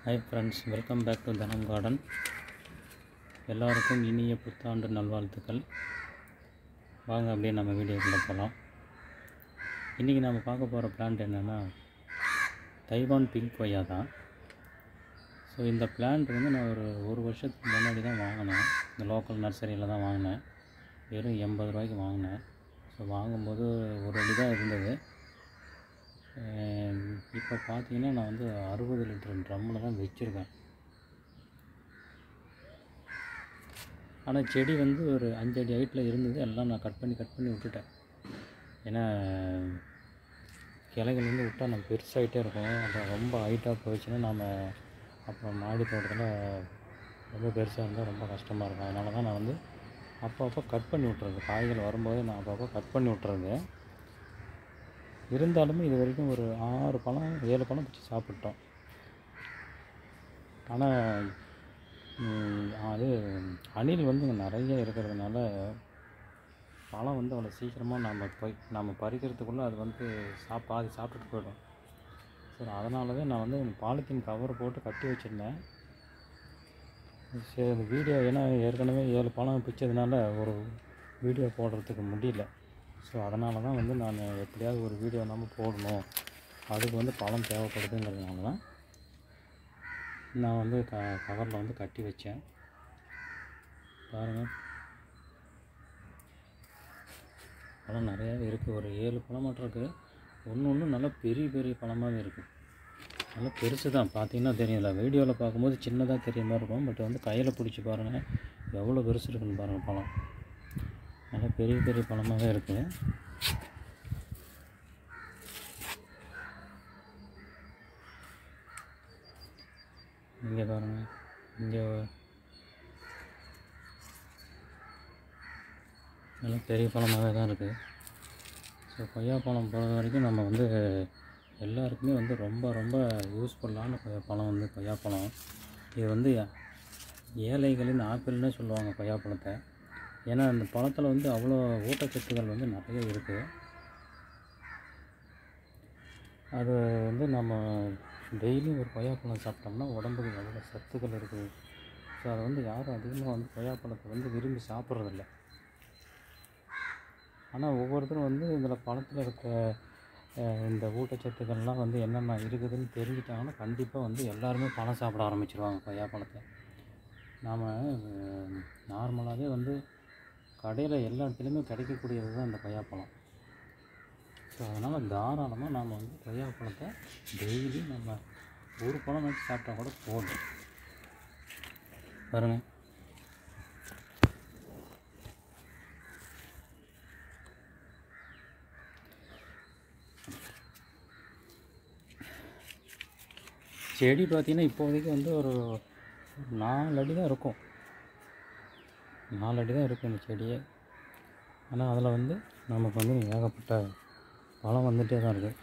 hi friends welcome back to Dhanam garden எல்லாருக்கும் இனிய புத்தாண்டு நல்வாழ்த்துக்கள் வாங்க அப்படியே நம்ம வீடியோக்குள்ளே போகலாம் இன்றைக்கி நம்ம பார்க்க போகிற பிளான்ட் என்னென்னா தைவான் பிங்க் கொய்யா தான் ஸோ இந்த பிளான்ட் வந்து நான் ஒரு ஒரு வருஷத்துக்கு முன்னாடி தான் வாங்கினேன் இந்த லோக்கல் நர்சரியில் தான் வாங்கினேன் வெறும் எண்பது ரூபாய்க்கு வாங்கினேன் ஸோ வாங்கும்போது ஒரு அடி தான் இருந்தது இப்போ பார்த்தீங்கன்னா நான் வந்து அறுபது லிட்டர் ட்ரம்மில் தான் வச்சுருக்கேன் ஆனால் செடி வந்து ஒரு அஞ்சு அடி ஹைட்டில் இருந்தது எல்லாம் நான் கட் பண்ணி கட் பண்ணி விட்டுட்டேன் ஏன்னா கிளைகள் வந்து விட்டால் நம்ம பெருசாகிட்டே இருக்கும் அப்புறம் ரொம்ப ஹைட்டாக போயிடுச்சுன்னா நாம் அப்புறம் மாடி தோட்டத்தில் ரொம்ப பெருசாக இருந்தால் ரொம்ப கஷ்டமாக இருக்கும் அதனால தான் நான் வந்து அப்பப்போ கட் பண்ணி விட்டுறது காய்கள் வரும்போது நான் அப்பப்போ கட் பண்ணி விட்டுறது இருந்தாலுமே இது வரைக்கும் ஒரு ஆறு பழம் ஏழு பழம் பிடிச்சி சாப்பிட்டோம் ஆனால் ம், அது அணில் வந்து இங்க நிறைய இருக்கிறதுனால பழம் வந்து அவ்வளோ சீக்கிரமாக நம்ம போய் நம்ம பறிக்கிறதுக்குள்ளே அது வந்து சாப் பாதி சாப்பிட்டுட்டு போயிடும் சரி அதனால தான் நான் வந்து பாலித்தீன் கவர் போட்டு கட்டி வச்சுருந்தேன் சரி இந்த வீடியோ ஏன்னா ஏற்கனவே ஏழு பழம் பிச்சதுனால ஒரு வீடியோ போடுறதுக்கு முடியல ஸோ அதனால தான் வந்து நான் எப்படியாவது ஒரு வீடியோ நம்ம போடணும் அதுக்கு வந்து பழம் தேவைப்படுதுங்கிறதுனால தான் நான் வந்து க கவரில் வந்து கட்டி வச்சேன் பாருங்கள் பழம் நிறையாவே இருக்குது ஒரு ஏழு பழம் மட்டும் இருக்குது ஒன்று ஒன்று நல்லா பெரிய பெரிய பழமாகவே இருக்குது நல்லா பெருசு தான் பார்த்தீங்கன்னா தெரியல வீடியோவில் பார்க்கும்போது சின்னதாக தெரிய மாதிரி இருக்கும் பட் வந்து கையில் பிடிச்சி பாருங்கள் எவ்வளோ பெருசு இருக்குன்னு பாருங்கள் பழம் நல்லா பெரிய பெரிய பழமாகவே இருக்குது இங்கே பாருங்கள் இங்கே நல்லா பெரிய பழமாகவே தான் இருக்குது ஸோ கொய்யாப்பழம் பொறுத்த வரைக்கும் நம்ம வந்து எல்லாருக்குமே வந்து ரொம்ப ரொம்ப யூஸ்ஃபுல்லான கொய்யா பழம் வந்து கொய்யாப்பழம் இது வந்து ஏழைகளின் ஆப்பிள்னே சொல்லுவாங்க கொய்யாப்பழத்தை ஏன்னா அந்த பழத்தில் வந்து அவ்வளோ ஊட்டச்சத்துக்கள் வந்து நிறைய இருக்குது அது வந்து நம்ம டெய்லியும் ஒரு கொய்யாப்பழம் சாப்பிட்டோம்னா உடம்புக்கு எவ்வளோ சத்துக்கள் இருக்குது ஸோ அதை வந்து யாரும் அதிகமாக வந்து கொய்யாப்பழத்தை வந்து விரும்பி சாப்பிட்றதில்ல ஆனால் ஒவ்வொருத்தரும் வந்து இதில் பழத்தில் இருக்க அஹ், இந்த ஊட்டச்சத்துக்கள்லாம் வந்து என்னென்ன இருக்குதுன்னு தெரிஞ்சிட்டாங்கன்னா கண்டிப்பாக வந்து எல்லாருமே பழம் சாப்பிட ஆரம்பிச்சிருவாங்க கொய்யாப்பழத்தை நாம் நார்மலாகவே வந்து கடையில் எல்லா இடத்துலையுமே கிடைக்கக்கூடியது தான் இந்த கொய்யாப்பழம் ஸோ அதனால் தாராளமாக நாம் வந்து கொய்யாப்பழத்தை டெய்லி நம்ம ஒரு பழம் வச்சு சாப்பிட்டா கூட போதும் பாருங்கள் செடி பார்த்தீங்கன்னா இப்போதைக்கு வந்து ஒரு நாலு அடி தான் இருக்கும் நாலு அடி தான் இருக்கும் இந்த செடியே ஆனால் அதில் வந்து நமக்கு வந்து ஏகப்பட்ட பழம் வந்துகிட்டே தான் இருக்குது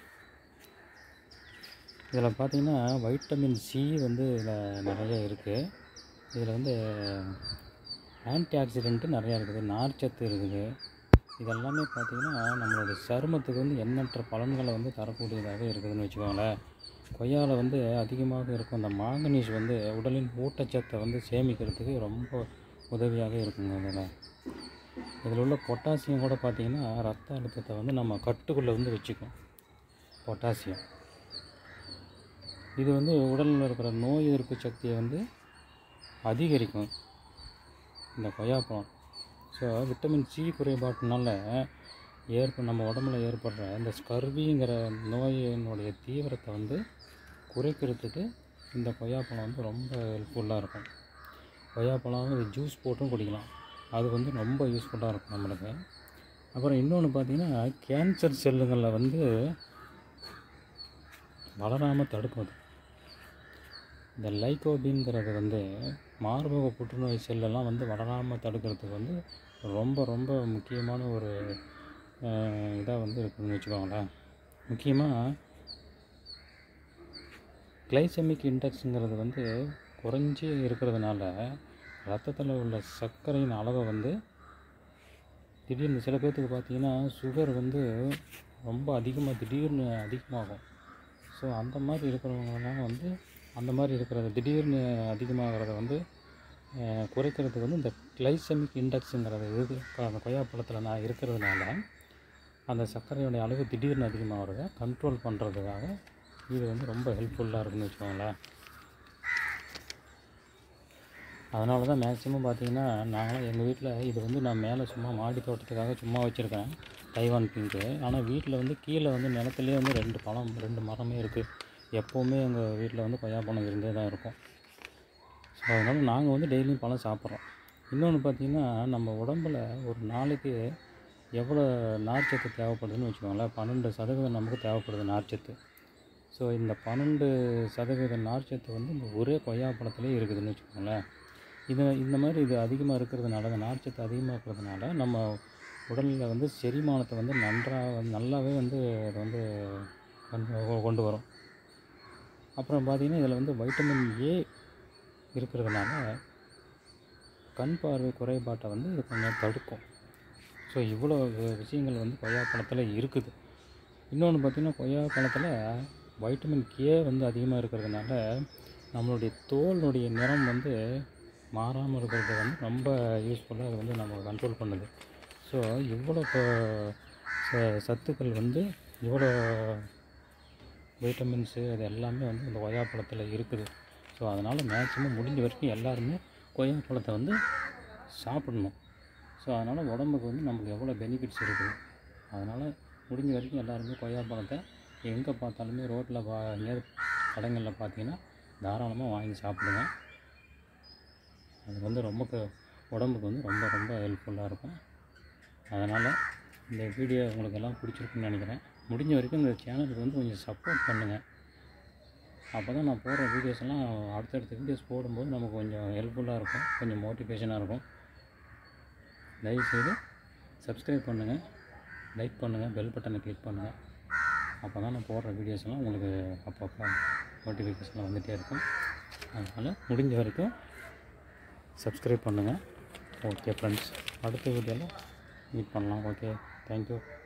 இதில் பார்த்தீங்கன்னா வைட்டமின் சி வந்து இதில் நிறைய இருக்குது இதில் வந்து ஆன்டி ஆக்சிடென்ட்டு நிறையா இருக்குது நார்ச்சத்து இருக்குது இதெல்லாமே பார்த்திங்கன்னா நம்மளுடைய சருமத்துக்கு வந்து எண்ணற்ற பலன்களை வந்து தரக்கூடியதாக இருக்குதுன்னு வச்சுக்கோங்களேன் கொய்யாவில் வந்து அதிகமாக இருக்கும் அந்த மாங்கனீஸ் வந்து உடலின் ஊட்டச்சத்தை வந்து சேமிக்கிறதுக்கு ரொம்ப உதவியாக இருக்குங்க இதில் இதில் உள்ள பொட்டாசியம் கூட பார்த்திங்கன்னா ரத்த அழுத்தத்தை வந்து நம்ம கட்டுக்குள்ளே வந்து வச்சுக்கும் பொட்டாசியம் இது வந்து உடலில் இருக்கிற நோய் எதிர்ப்பு சக்தியை வந்து அதிகரிக்கும் இந்த கொய்யாப்பழம் ஸோ விட்டமின் சி குறைபாட்டினால ஏற்ப நம்ம உடம்புல ஏற்படுற இந்த ஸ்கர்விங்கிற நோயினுடைய தீவிரத்தை வந்து குறைக்கிறதுக்கு இந்த கொய்யாப்பழம் வந்து ரொம்ப ஹெல்ப்ஃபுல்லாக இருக்கும் கொய்யாப்பழம் இது ஜூஸ் போட்டும் குடிக்கலாம் அது வந்து ரொம்ப யூஸ்ஃபுல்லாக இருக்கும் நம்மளுக்கு அப்புறம் இன்னொன்று பார்த்தீங்கன்னா கேன்சர் செல்லுங்களில் வந்து வளராமல் தடுக்கும் அது இந்த லைக்கோபின்ங்கிறது வந்து மார்பக புற்றுநோய் செல்லெல்லாம் வந்து வளராமல் தடுக்கிறதுக்கு வந்து ரொம்ப ரொம்ப முக்கியமான ஒரு இதாக வந்து இருக்குதுன்னு வச்சுக்கோங்களேன் முக்கியமாக கிளைசெமிக் இண்டெக்ஸுங்கிறது வந்து குறைஞ்சி இருக்கிறதுனால ரத்தத்தில் உள்ள சர்க்கரையின் அளவை வந்து திடீர்னு சில பேர்த்துக்கு பார்த்தீங்கன்னா சுகர் வந்து ரொம்ப அதிகமாக திடீர்னு அதிகமாகும் ஸோ அந்த மாதிரி இருக்கிறவங்கலாம் வந்து அந்த மாதிரி இருக்கிறது திடீர்னு அதிகமாகிறத வந்து அஹ், குறைக்கிறதுக்கு வந்து இந்த கிளைசமிக் இண்டெக்ஸுங்கிறது இது அந்த கொய்யாப்பழத்தில் நான் இருக்கிறதுனால அந்த சர்க்கரையோடைய அளவு திடீர்னு அதிகமாகிறத கண்ட்ரோல் பண்ணுறதுக்காக இது வந்து ரொம்ப ஹெல்ப்ஃபுல்லாக இருக்குன்னு வச்சுக்கோங்களேன் அதனால தான் மேக்ஸிமம் பார்த்தீங்கன்னா நாங்களாம் எங்கள் வீட்டில் இது வந்து நான் மேலே சும்மா மாடி தோட்டத்துக்காக சும்மா வச்சுருக்கேன் தைவான் பிங்க்கு ஆனால் வீட்டில் வந்து கீழே வந்து நிலத்துலேயே வந்து ரெண்டு பழம் ரெண்டு மரமே இருக்குது எப்போவுமே எங்கள் வீட்டில் வந்து கொய்யாப்பழம் இருந்தே தான் இருக்கும் ஸோ அதனால் நாங்கள் வந்து டெய்லியும் பழம் சாப்பிட்றோம் இன்னொன்று பார்த்திங்கன்னா நம்ம உடம்புல ஒரு நாளைக்கு எவ்வளோ நார்ச்சத்து தேவைப்படுதுன்னு வச்சுக்கோங்களேன் பன்னெண்டு சதவீதம் நமக்கு தேவைப்படுது நார்ச்சத்து ஸோ இந்த பன்னெண்டு சதவீத நார்ச்சத்து வந்து இந்த ஒரே கொய்யாப்பழத்துலேயே இருக்குதுன்னு வச்சுக்கோங்களேன் இது இந்த மாதிரி இது அதிகமாக இருக்கிறதுனால இந்த நார்ச்சத்து அதிகமாக இருக்கிறதுனால நம்ம உடலில் வந்து செரிமானத்தை வந்து நன்றாக நல்லாவே வந்து அதை வந்து கொண்டு கொண்டு வரும் அப்புறம் பார்த்திங்கன்னா இதில் வந்து வைட்டமின் ஏ இருக்கிறதுனால கண் பார்வை குறைபாட்டை வந்து இது கொஞ்சம் தடுக்கும் ஸோ இவ்வளோ வி- விஷயங்கள் வந்து கொய்யாப்பழத்தில் இருக்குது இன்னொன்று பார்த்திங்கன்னா கொய்யாப்பழத்தில் வைட்டமின் கே வந்து அதிகமாக இருக்கிறதுனால நம்மளுடைய தோலுடைய நிறம் வந்து மாறாமல் இருக்கிறது வந்து ரொம்ப யூஸ்ஃபுல்லாக அது வந்து நம்ம கண்ட்ரோல் பண்ணுது ஸோ இவ்வளோ கொ- ச- சத்துக்கள் வந்து இவ்வளோ வைட்டமின்ஸு அது எல்லாமே வந்து இந்த கொய்யாப்பழத்தில் இருக்குது ஸோ அதனால் மேக்ஸிமம் முடிஞ்ச வரைக்கும் எல்லாருமே கொய்யாப்பழத்தை வந்து சாப்பிடணும் ஸோ அதனால் உடம்புக்கு வந்து நமக்கு எவ்வளோ பெனிஃபிட்ஸ் இருக்குது அதனால் முடிஞ்ச வரைக்கும் எல்லாருமே கொய்யாப்பழத்தை எங்கே பார்த்தாலுமே ரோட்டில் பா எங்கேயாவது கடைங்களில் பார்த்தீங்கன்னா தாராளமாக வாங்கி சாப்பிடுங்க அது வந்து ரொம்ப க- உடம்புக்கு வந்து ரொம்ப ரொம்ப ஹெல்ப்ஃபுல்லாக இருக்கும் அதனால் இந்த வீடியோ உங்களுக்கு எல்லாம் பிடிச்சிருக்குன்னு நினைக்கிறேன் முடிஞ்ச வரைக்கும் இந்த சேனலுக்கு வந்து கொஞ்சம் சப்போர்ட் பண்ணுங்கள் அப்போ தான் நான் போடுற வீடியோஸ் எல்லாம் அடுத்தடுத்த வீடியோஸ் போடும்போது நமக்கு கொஞ்சம் ஹெல்ப்ஃபுல்லாக இருக்கும் கொஞ்சம் மோட்டிவேஷனாக இருக்கும் தயவுசெய்து சப்ஸ்கிரைப் பண்ணுங்கள் லைக் பண்ணுங்கள் பெல் பட்டனை கிளிக் பண்ணுங்கள் அப்போ தான் நான் போடுற வீடியோஸ் எல்லாம் உங்களுக்கு அப்பப்போ நோட்டிஃபிகேஷனில் வந்துகிட்டே இருக்கும் அதனால் முடிஞ்ச வரைக்கும் சப்ஸ்கிரைப் பண்ணுங்கள் ஓகே ஃப்ரெண்ட்ஸ் அடுத்த வீடியோவில் மீட் பண்ணலாம் ஓகே தேங்க்யூ